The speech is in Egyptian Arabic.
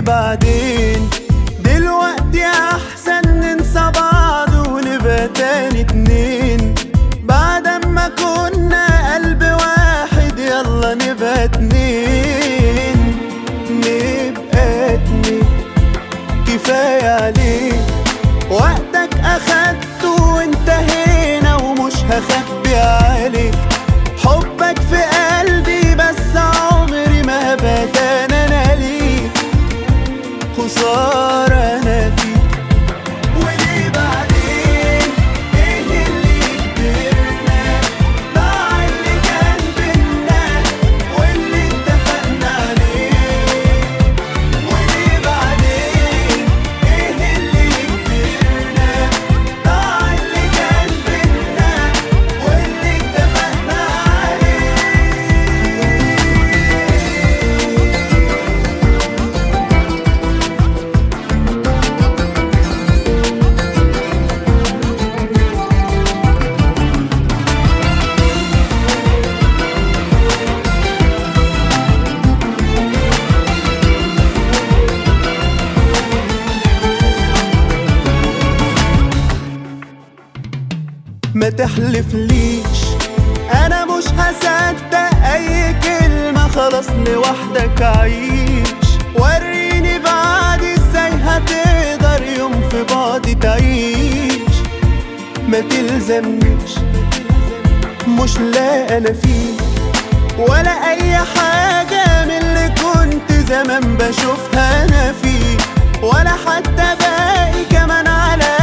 بعدين دلوقتي احسن ننسى بعض ونبقى تاني اتنين بعد ما كنا قلب واحد يلا نبقى اتنين نبقى اتنين كفاية عليك وقتك اخدته وانتهينا ومش هخبي عليك حبك في قلبي بس عمري ما هبقى انا ليك خسارة انا فيك وليه بعدين ايه اللي كبرنا ضاع اللي كان بينا واللي اتفقنا عليه وليه بعدين ايه اللي كبرنا ضاع اللي كان بينا واللي اتفقنا عليه ما تحلفليش انا مش هصدق اي كلمة خلاص لوحدك عيش وريني بعد ازاي هتقدر يوم في بعض تعيش ما تلزمنيش مش لا انا فيك ولا اي حاجة من اللي كنت زمان بشوفها انا فيك ولا حتى باقي كمان على